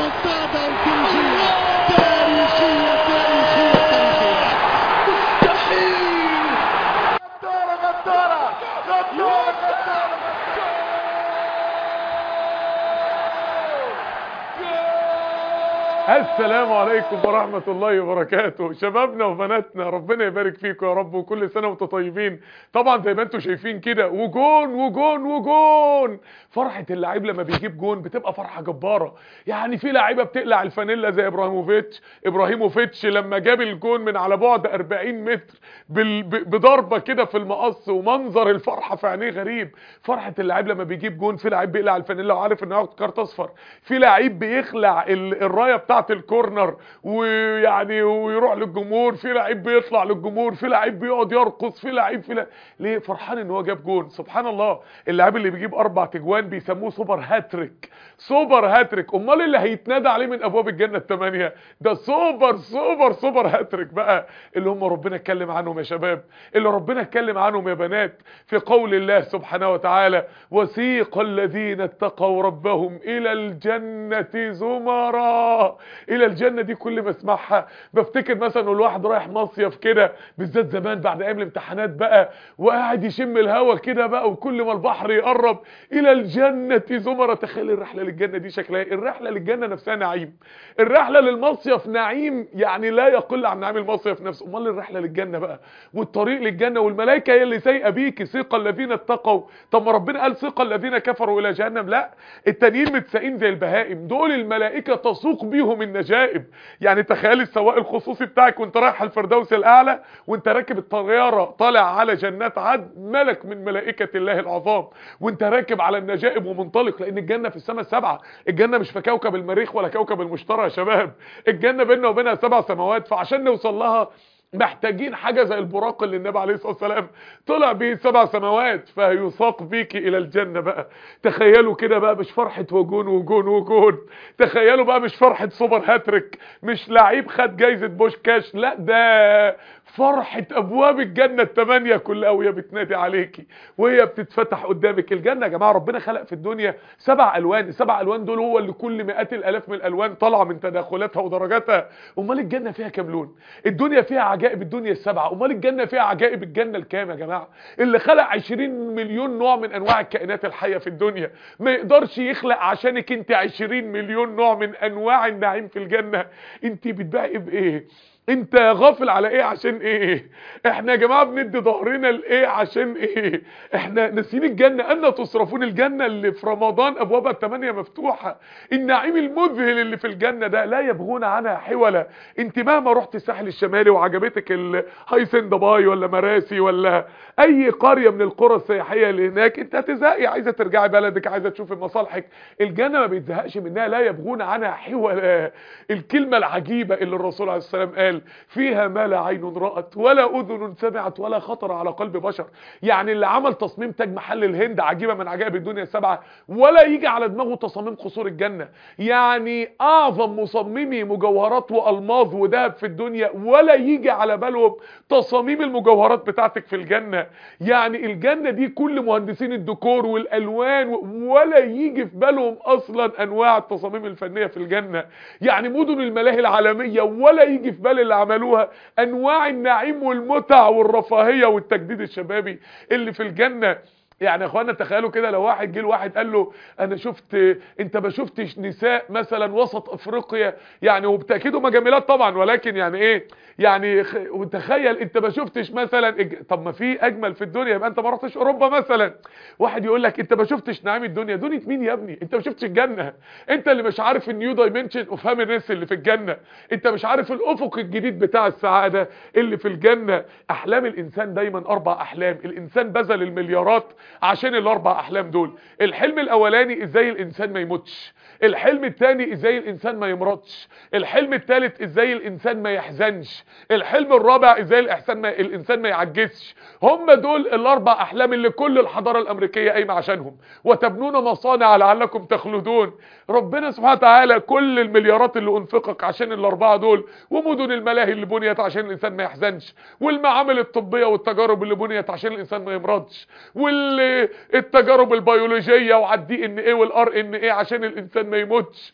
ريمونتادا تاريخية تاريخية تاريخية تاريخية مستحيل غدارة غدارة غدارة غدارة السلام عليكم ورحمة الله وبركاته شبابنا وبناتنا ربنا يبارك فيكم يا رب وكل سنة وانتم طيبين طبعا زي ما انتم شايفين كده وجون وجون وجون فرحة اللعيب لما بيجيب جون بتبقى فرحة جبارة يعني في لعيبة بتقلع الفانيلا زي ابراهيموفيتش ابراهيموفيتش لما جاب الجون من على بعد 40 متر بال... ب- بضربة كده في المقص ومنظر الفرحة في عينيه غريب فرحة اللعيب لما بيجيب جون في لعيب بيقلع الفانيلا وعارف انه هياخد كارت اصفر في لعيب بيخلع ال... الراية بتاعة الكورنر ويعني ويروح للجمهور في لعيب بيطلع للجمهور في لعيب بيقعد يرقص في لعيب في لا... ليه فرحان ان هو جاب جون سبحان الله اللاعب اللي بيجيب اربع تجوان بيسموه سوبر هاتريك سوبر هاتريك امال اللي هيتنادى عليه من ابواب الجنه الثمانيه ده سوبر سوبر سوبر هاتريك بقى اللي هم ربنا اتكلم عنهم يا شباب اللي ربنا اتكلم عنهم يا بنات في قول الله سبحانه وتعالى وسيق الذين اتقوا ربهم الى الجنه زمرا الى الجنه دي كل ما اسمعها بفتكر مثلا الواحد رايح مصيف كده بالذات زمان بعد ايام الامتحانات بقى وقاعد يشم الهوا كده بقى وكل ما البحر يقرب الى الجنه زمرا تخيل الرحله للجنه دي شكلها ايه الرحله للجنه نفسها نعيم الرحله للمصيف نعيم يعني لا يقل عن نعيم المصيف نفسه امال الرحله للجنه بقى والطريق للجنه والملائكه هي اللي سايقه بيك سيق الذين اتقوا طب ما ربنا قال سيق الذين كفروا الى جهنم لا التانيين متساقين زي البهائم دول الملائكه تسوق بيهم النجائب يعني تخيل السواق الخصوصي بتاعك وانت رايح على الفردوس الاعلى وانت راكب الطياره طالع على جنات عدن ملك من ملائكه الله العظام وانت راكب على النجائب ومنطلق لان الجنه في السماء السبعه الجنه مش في كوكب المريخ ولا كوكب المشتري يا شباب الجنه بيننا وبينها سبع سماوات فعشان نوصل لها محتاجين حاجة زي البراق اللي النبي عليه الصلاة والسلام طلع بيه سبع سماوات فهيساق بيك الى الجنة بقى تخيلوا كده بقى مش فرحة وجون وجون وجون تخيلوا بقى مش فرحة سوبر هاتريك مش لعيب خد جايزة بوش كاش لا ده فرحة ابواب الجنة التمانية كلها وهي بتنادي عليكي وهي بتتفتح قدامك الجنة يا جماعة ربنا خلق في الدنيا سبع الوان السبع الوان دول هو اللي كل مئات الالاف من الالوان طالعة من تداخلاتها ودرجاتها امال الجنة فيها كام لون الدنيا فيها عجائب الدنيا السبعة امال الجنة فيها عجائب الجنة الكام يا جماعة اللي خلق 20 مليون نوع من انواع الكائنات الحية في الدنيا ما يقدرش يخلق عشانك انت 20 مليون نوع من انواع النعيم في الجنة انت بتبقى بايه انت غافل على ايه عشان ايه احنا يا جماعه بندي ظهرنا لايه عشان ايه احنا ناسيين الجنه ان تصرفون الجنه اللي في رمضان ابوابها الثمانيه مفتوحه النعيم المذهل اللي في الجنه ده لا يبغون عنها حولا انت مهما رحت الساحل الشمالي وعجبتك الهايسن دبي ولا مراسي ولا اي قريه من القرى السياحيه اللي هناك انت هتزهقي عايزه ترجعي بلدك عايزه تشوفي مصالحك الجنه ما بيتزهقش منها لا يبغون عنها حولا الكلمه العجيبه اللي الرسول عليه السلام قال فيها ما لا عين رأت ولا أذن سمعت ولا خطر على قلب بشر يعني اللي عمل تصميم تاج محل الهند عجيبة من عجائب الدنيا السبعة ولا يجي على دماغه تصاميم قصور الجنة يعني أعظم مصممي مجوهرات وألماظ وذهب في الدنيا ولا يجي على بالهم تصاميم المجوهرات بتاعتك في الجنة يعني الجنة دي كل مهندسين الديكور والألوان ولا يجي في بالهم أصلا أنواع التصاميم الفنية في الجنة يعني مدن الملاهي العالمية ولا يجي في بال اللي عملوها انواع النعيم والمتع والرفاهية والتجديد الشبابي اللي في الجنة يعني يا اخوانا تخيلوا كده لو واحد جه لواحد قال له انا شفت انت ما شفتش نساء مثلا وسط افريقيا يعني وبتاكيد هم جميلات طبعا ولكن يعني ايه يعني خ... وتخيل انت ما شفتش مثلا إج... طب ما في اجمل في الدنيا يبقى انت ما رحتش اوروبا مثلا واحد يقول لك انت ما شفتش نعيم الدنيا دنيا مين يا ابني انت ما شفتش الجنه انت اللي مش عارف النيو دايمنشن اوف هامينس اللي في الجنه انت مش عارف الافق الجديد بتاع السعاده اللي في الجنه احلام الانسان دايما اربع احلام الانسان بذل المليارات عشان الاربع احلام دول الحلم الاولاني ازاي الانسان ما يموتش الحلم الثاني ازاي الانسان ما يمرضش الحلم الثالث ازاي الانسان ما يحزنش الحلم الرابع ازاي الاحسان ما الانسان ما يعجزش هم دول الاربع احلام اللي كل الحضاره الامريكيه قايمه عشانهم وتبنون مصانع لعلكم تخلدون ربنا سبحانه وتعالى كل المليارات اللي انفقت عشان الاربعه دول ومدن الملاهي اللي بنيت عشان الانسان ما يحزنش والمعامل الطبيه والتجارب اللي بنيت عشان الانسان ما يمرضش التجارب البيولوجيه وعلى الدي ان ايه والار ان ايه عشان الانسان ما يموتش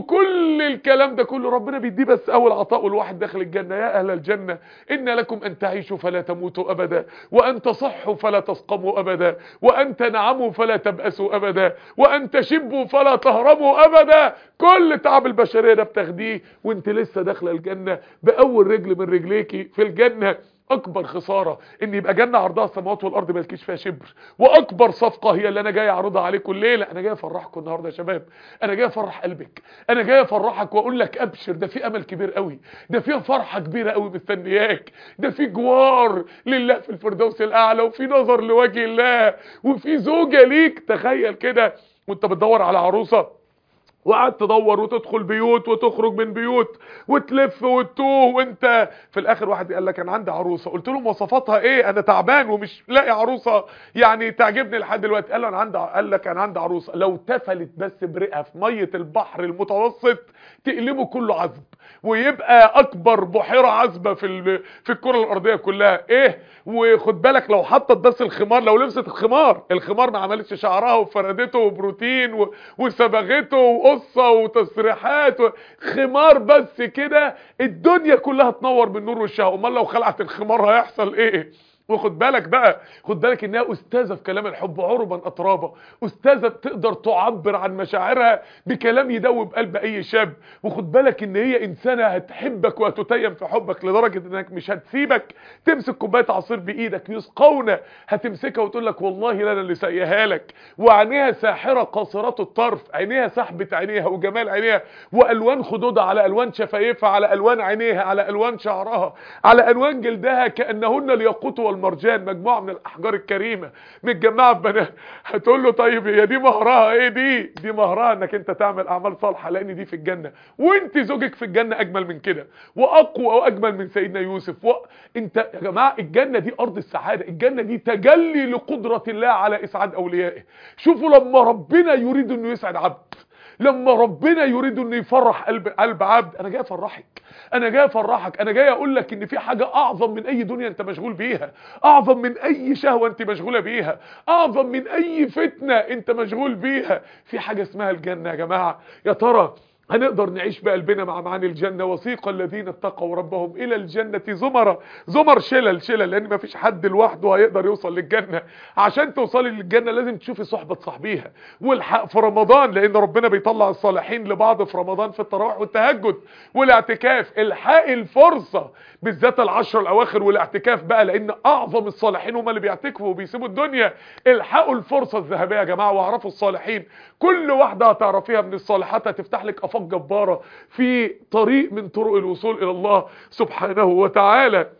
وكل الكلام ده كله ربنا بيديه بس اول عطاء الواحد داخل الجنه يا اهل الجنه ان لكم ان تعيشوا فلا تموتوا ابدا وان تصحوا فلا تسقموا ابدا وان تنعموا فلا تبأسوا ابدا وان تشبوا فلا تهرموا ابدا كل تعب البشريه ده بتاخديه وانت لسه داخله الجنه باول رجل من رجليكي في الجنه اكبر خسارة ان يبقى جنة عرضها السماوات والارض ما يلكيش فيها شبر واكبر صفقة هي اللي انا جاي اعرضها عليكم الليلة انا جاي افرحكم النهاردة يا شباب انا جاي افرح قلبك انا جاي افرحك واقول لك ابشر ده في امل كبير قوي ده في فرحة كبيرة قوي مستنياك ده في جوار لله في الفردوس الاعلى وفي نظر لوجه الله وفي زوجة ليك تخيل كده وانت بتدور على عروسة وقعدت تدور وتدخل بيوت وتخرج من بيوت وتلف وتتوه وانت في الاخر واحد قال لك انا عندي عروسه قلت له مواصفاتها ايه انا تعبان ومش لاقي عروسه يعني تعجبني لحد دلوقتي قال له انا عندي قال لك انا عندي عروسه لو تفلت بس برئه في ميه البحر المتوسط تقلبه كله عذب ويبقى اكبر بحيره عذبه في ال... في الكره الارضيه كلها ايه وخد بالك لو حطت بس الخمار لو لبست الخمار الخمار ما عملتش شعرها وفردته وبروتين و... وصبغته وقصه وتسريحات و... خمار بس كده الدنيا كلها تنور بالنور والشهوه امال لو خلعت الخمار هيحصل ايه وخد بالك بقى خد بالك انها استاذه في كلام الحب عربا اطرابا استاذه تقدر تعبر عن مشاعرها بكلام يدوب قلب اي شاب وخد بالك ان هي انسانه هتحبك وهتتيم في حبك لدرجه انك مش هتسيبك تمسك كوبايه عصير بايدك يسقونه هتمسكها وتقول لك والله لا انا اللي ساقيها لك وعينيها ساحره قاصرات الطرف عينيها سحبه عينيها وجمال عينيها والوان خدودها على الوان شفايفها على الوان عينيها على الوان شعرها على الوان جلدها كانهن الياقوت والمرجان مجموعه من الاحجار الكريمه متجمعه في بنات هتقول له طيب هي دي مهرها ايه دي دي مهرها انك انت تعمل اعمال صالحه لان دي في الجنه وانت زوجك في الجنه اجمل من كده واقوى واجمل من سيدنا يوسف و... انت يا جماعه الجنه دي ارض السعاده الجنه دي تجلي لقدره الله على اسعاد اوليائه شوفوا لما ربنا يريد انه يسعد عبد لما ربنا يريد انه يفرح قلب قلب عبد انا جاي افرحك انا جاي افرحك انا جاي اقول لك ان في حاجه اعظم من اي دنيا انت مشغول بيها اعظم من اي شهوه انت مشغوله بيها اعظم من اي فتنه انت مشغول بيها في حاجه اسمها الجنه يا جماعه يا ترى هنقدر نعيش بقلبنا مع معاني الجنة وسيق الذين اتقوا ربهم إلى الجنة زمرة زمر شلل شلل لأن ما فيش حد لوحده هيقدر يوصل للجنة عشان توصلي للجنة لازم تشوفي صحبة صاحبيها والحق في رمضان لأن ربنا بيطلع الصالحين لبعض في رمضان في التراويح والتهجد والاعتكاف الحق الفرصة بالذات العشر الأواخر والاعتكاف بقى لأن أعظم الصالحين هم اللي بيعتكفوا وبيسيبوا الدنيا الحقوا الفرصة الذهبية يا جماعة واعرفوا الصالحين كل واحدة هتعرفيها من الصالحات هتفتح لك أفاق جبارة في طريق من طرق الوصول إلى الله سبحانه وتعالى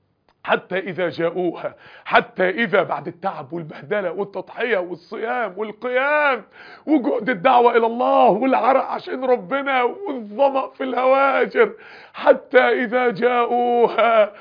حتى إذا جاءوها حتى إذا بعد التعب والبهدلة والتضحية والصيام والقيام وجهد الدعوة إلى الله والعرق عشان ربنا والظمأ في الهواجر حتى إذا جاءوها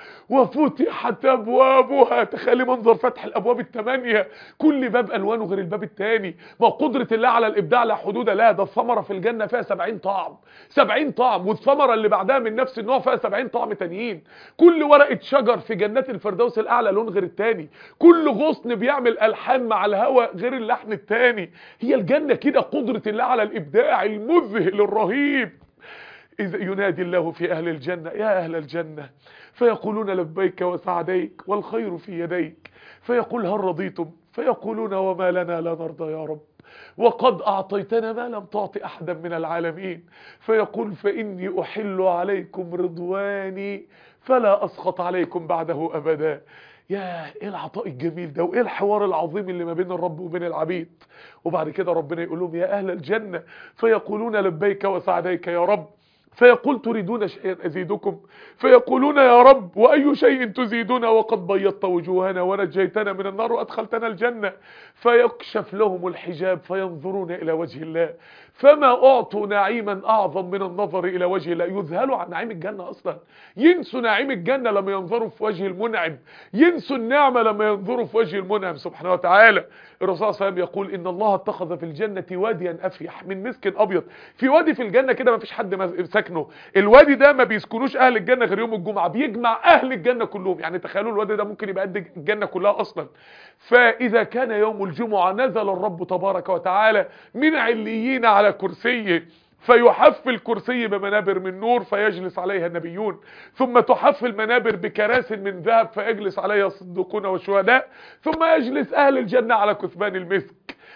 وفتحت أبوابها تخيلي منظر فتح الأبواب الثمانية كل باب ألوانه غير الباب الثاني ما قدرة الله على الإبداع لا حدود لا ده الثمرة في الجنة فيها 70 طعم 70 طعم والثمرة اللي بعدها من نفس النوع فيها 70 طعم تانيين كل ورقة شجر في جنات الفردوس الأعلى لون غير التاني كل غصن بيعمل ألحان مع الهواء غير اللحن التاني هي الجنة كده قدرة الله على الإبداع المذهل الرهيب إذا ينادي الله في أهل الجنة يا أهل الجنة فيقولون لبيك وسعديك والخير في يديك فيقول هل رضيتم فيقولون وما لنا لا نرضى يا رب وقد أعطيتنا ما لم تعط أحدا من العالمين فيقول فإني أحل عليكم رضواني فلا أسخط عليكم بعده أبدا يا ايه العطاء الجميل ده وايه الحوار العظيم اللي ما بين الرب وبين العبيد وبعد كده ربنا يقول لهم يا اهل الجنة فيقولون لبيك وسعديك يا رب فيقول تريدون شيئا أزيدكم فيقولون يا رب وأي شيء تزيدنا وقد بيضت وجوهنا ونجيتنا من النار وأدخلتنا الجنة فيكشف لهم الحجاب فينظرون إلى وجه الله فما أعطوا نعيما أعظم من النظر إلى وجه الله يذهلوا عن نعيم الجنة أصلا ينسوا نعيم الجنة لما ينظروا في وجه المنعم ينسوا النعمة لما ينظروا في وجه المنعم سبحانه وتعالى الرسول صلى الله عليه وسلم يقول ان الله اتخذ في الجنه واديا افيح من مسك ابيض في وادي في الجنه كده ما فيش حد مز- ساكنه الوادي ده ما بيسكنوش اهل الجنه غير يوم الجمعه بيجمع اهل الجنه كلهم يعني تخيلوا الوادي ده ممكن يبقى قد الجنه كلها اصلا فاذا كان يوم الجمعه نزل الرب تبارك وتعالى من عليين على كرسيه فيحف الكرسي بمنابر من نور فيجلس عليها النبيون ثم تحف المنابر بكراس من ذهب فيجلس عليها الصديقون والشهداء ثم يجلس أهل الجنة على كثبان المسك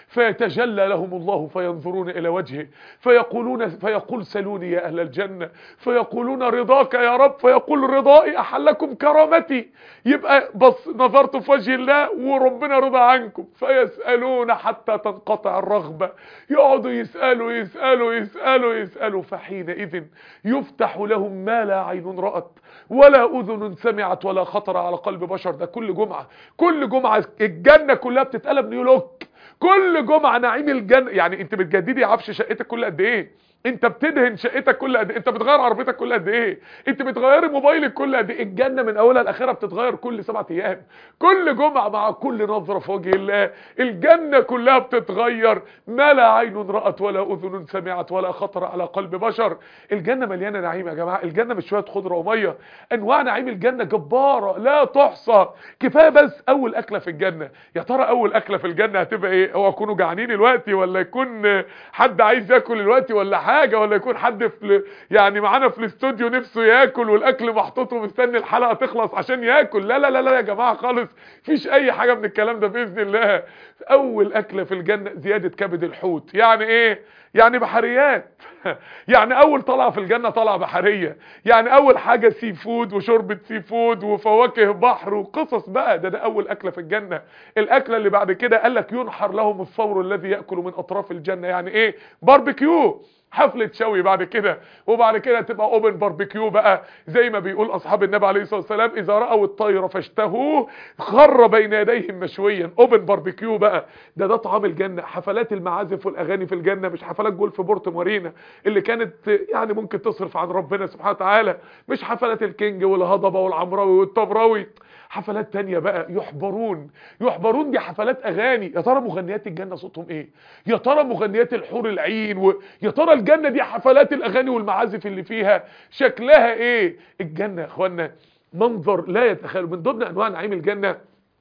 فيتجلى لهم الله فينظرون إلى وجهه فيقولون فيقول سلوني يا أهل الجنة فيقولون رضاك يا رب فيقول رضائي أحلكم كرامتي يبقى بص نظرت في وجه الله وربنا رضى عنكم فيسألون حتى تنقطع الرغبة يقعدوا يسألوا يسألوا يسألوا يسألوا فحينئذ يفتح لهم ما لا عين رأت ولا أذن سمعت ولا خطر على قلب بشر ده كل جمعة كل جمعة الجنة كلها بتتقلب نيولوك كل جمعة نعيم الجنة يعني انت بتجددي عفش شقتك كل قد ايه انت بتدهن شقتك كل قد ايه انت بتغير عربيتك كل قد ايه انت بتغيري موبايلك كل قد ايه الجنة من اولها لاخرها بتتغير كل سبعة ايام كل جمعة مع كل نظرة في وجه الله الجنة كلها بتتغير ما لا عين رأت ولا اذن سمعت ولا خطر على قلب بشر الجنة مليانة نعيم يا جماعة الجنة مش شوية خضرة ومية انواع نعيم الجنة جبارة لا تحصى كفاية بس اول اكلة في الجنة يا ترى اول اكلة في الجنة هتبقى ايه هو يكونوا جعانين دلوقتي ولا يكون حد عايز ياكل دلوقتي ولا حاجة ولا يكون حد في يعني معانا في الاستوديو نفسه ياكل والاكل محطوط ومستني الحلقة تخلص عشان ياكل لا لا لا لا يا جماعة خالص مفيش اي حاجة من الكلام ده باذن الله اول اكلة في الجنة زيادة كبد الحوت يعني ايه يعني بحريات يعني اول طلعه في الجنه طلعه بحريه يعني اول حاجه سي فود وشوربه سي فود وفواكه بحر وقصص بقى ده ده اول اكله في الجنه الاكله اللي بعد كده قال لك ينحر لهم الثور الذي ياكل من اطراف الجنه يعني ايه باربيكيو حفلة شوي بعد كده وبعد كده تبقى اوبن باربيكيو بقى زي ما بيقول اصحاب النبي عليه الصلاه والسلام اذا راوا الطير فاشتهوه خر بين يديهم مشويا اوبن باربيكيو بقى ده ده طعام الجنه حفلات المعازف والاغاني في الجنه مش حفلات جولف بورت مارينا اللي كانت يعني ممكن تصرف عن ربنا سبحانه وتعالى مش حفلات الكينج والهضبه والعمراوي والطبراوي حفلات تانية بقى يحبرون يحبرون دي حفلات اغاني يا ترى مغنيات الجنة صوتهم ايه يا ترى مغنيات الحور العين ويا ترى الجنة دي حفلات الاغاني والمعازف اللي فيها شكلها ايه الجنة يا اخوانا منظر لا يتخيل من ضمن انواع نعيم الجنة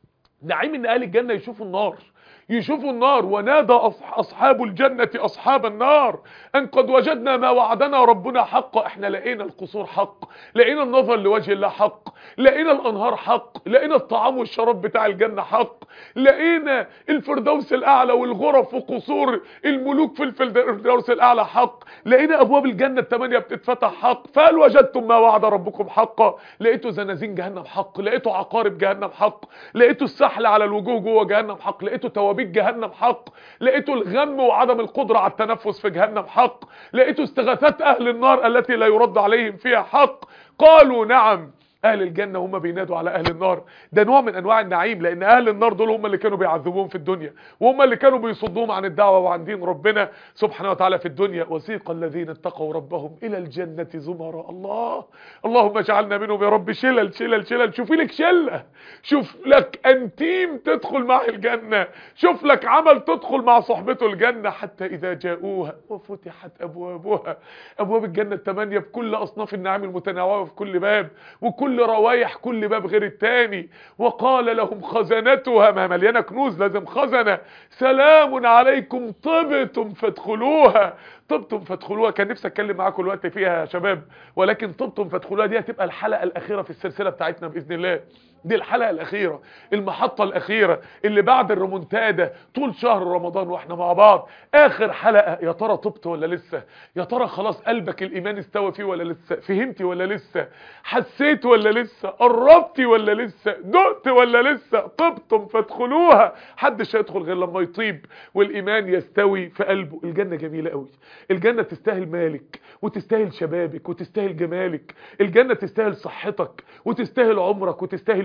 نعيم ان اهل الجنة يشوفوا النار يشوفوا النار ونادى أصح- أصحاب الجنة أصحاب النار أن قد وجدنا ما وعدنا ربنا حقا احنا لقينا القصور حق لقينا النظر لوجه الله حق لقينا الأنهار حق لقينا الطعام والشراب بتاع الجنة حق لقينا الفردوس الأعلى والغرف وقصور الملوك في الفردوس الأعلى حق لقينا أبواب الجنة الثمانية بتتفتح حق فهل وجدتم ما وعد ربكم حقا لقيتوا زنازين جهنم حق لقيتوا عقارب جهنم حق لقيتوا السحل على الوجوه جوه جهنم حق لقيتوا توابيت جهنم حق لقيتوا الغم وعدم القدرة على التنفس في جهنم حق لقيتوا استغاثات أهل النار التي لا يرد عليهم فيها حق قالوا نعم اهل الجنة هم بينادوا على اهل النار ده نوع من انواع النعيم لان اهل النار دول هم اللي كانوا بيعذبوهم في الدنيا وهم اللي كانوا بيصدوهم عن الدعوة وعن دين ربنا سبحانه وتعالى في الدنيا وسيق الذين اتقوا ربهم الى الجنة زمرا الله اللهم اجعلنا منهم يا رب شلل شلل شلل شوفي لك شلة شوف لك انتيم تدخل مع الجنة شوف لك عمل تدخل مع صحبته الجنة حتى اذا جاءوها وفتحت ابوابها ابواب الجنة الثمانية بكل اصناف النعيم المتنوعة في كل باب وكل روايح كل باب غير التاني وقال لهم خزنتها ما مليانة كنوز لازم خزنة سلام عليكم طبتم فادخلوها طبتم فادخلوها كان نفسي اتكلم معاكم الوقت فيها يا شباب ولكن طبتم فادخلوها دي هتبقى الحلقة الاخيرة في السلسلة بتاعتنا باذن الله دي الحلقة الأخيرة المحطة الأخيرة اللي بعد الريمونتادا طول شهر رمضان واحنا مع بعض آخر حلقة يا ترى طبت ولا لسه يا ترى خلاص قلبك الإيمان استوى فيه ولا لسه فهمتي ولا لسه حسيت ولا لسه قربتي ولا لسه دقت ولا لسه طبتم فادخلوها حدش هيدخل غير لما يطيب والإيمان يستوي في قلبه الجنة جميلة قوي الجنة تستاهل مالك وتستاهل شبابك وتستاهل جمالك الجنة تستاهل صحتك وتستاهل عمرك وتستاهل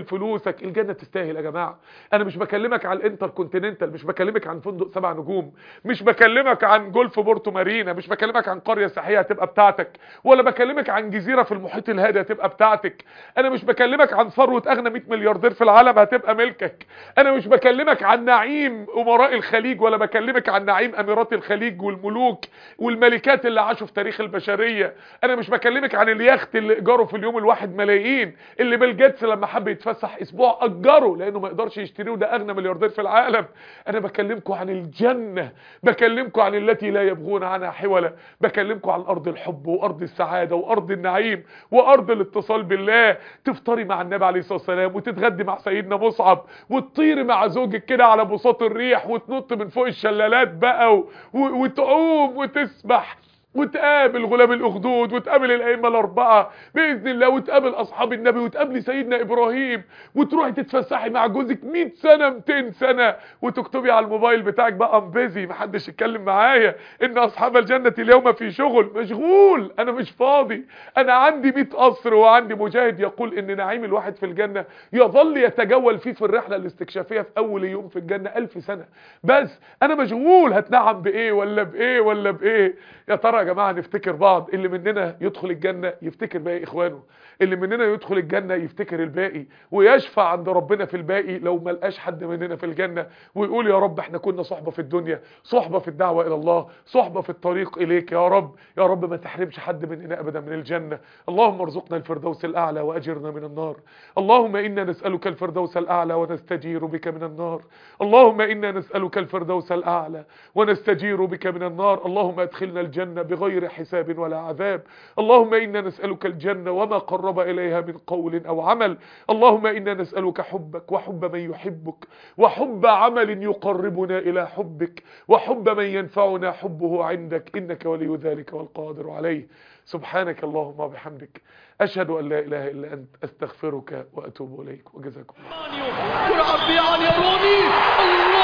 فلوسك الجنة تستاهل يا جماعة انا مش بكلمك على الانتر كونتيننتال مش بكلمك عن فندق سبع نجوم مش بكلمك عن جولف بورتو مارينا مش بكلمك عن قرية سياحية هتبقى بتاعتك ولا بكلمك عن جزيرة في المحيط الهادي هتبقى بتاعتك انا مش بكلمك عن ثروة اغنى 100 ملياردير في العالم هتبقى ملكك انا مش بكلمك عن نعيم امراء الخليج ولا بكلمك عن نعيم اميرات الخليج والملوك والملكات اللي عاشوا في تاريخ البشرية انا مش بكلمك عن اليخت اللي ايجاره في اليوم الواحد ملايين اللي بيل جيتس لما حب يتفسح اسبوع اجره لانه ما يقدرش يشتريه وده اغنى ملياردير في العالم انا بكلمكم عن الجنة بكلمكم عن التي لا يبغون عنها حولا بكلمكم عن ارض الحب وارض السعادة وارض النعيم وارض الاتصال بالله تفطري مع النبي عليه الصلاة والسلام وتتغدي مع سيدنا مصعب وتطيري مع زوجك كده على بساط الريح وتنط من فوق الشلالات بقى و... و... وتعوم وتسبح وتقابل غلام الاخدود وتقابل الائمه الاربعه باذن الله وتقابل اصحاب النبي وتقابلي سيدنا ابراهيم وتروحي تتفسحي مع جوزك 100 سنه 200 سنه وتكتبي على الموبايل بتاعك بقى ام بيزي محدش يتكلم معايا ان اصحاب الجنه اليوم في شغل مشغول انا مش فاضي انا عندي 100 قصر وعندي مجاهد يقول ان نعيم الواحد في الجنه يظل يتجول فيه في الرحله الاستكشافيه في اول يوم في الجنه ألف سنه بس انا مشغول هتنعم بايه ولا بايه ولا بايه يا ترى يا جماعه نفتكر بعض اللي مننا يدخل الجنه يفتكر باقي اخوانه اللي مننا يدخل الجنه يفتكر الباقي ويشفع عند ربنا في الباقي لو ما لقاش حد مننا في الجنه ويقول يا رب احنا كنا صحبه في الدنيا صحبه في الدعوه الى الله صحبه في الطريق اليك يا رب يا رب ما تحرمش حد مننا ابدا من الجنه اللهم ارزقنا الفردوس الاعلى واجرنا من النار اللهم انا نسالك الفردوس الاعلى ونستجير بك من النار اللهم انا نسالك الفردوس الاعلى ونستجير بك من النار اللهم ادخلنا الجنه بغير حساب ولا عذاب اللهم انا نسالك الجنه وما قرب اليها من قول او عمل اللهم انا نسالك حبك وحب من يحبك وحب عمل يقربنا الى حبك وحب من ينفعنا حبه عندك انك ولي ذلك والقادر عليه سبحانك اللهم وبحمدك اشهد ان لا اله الا انت استغفرك واتوب اليك وجزاكم الله كرة عبيان يا روني الله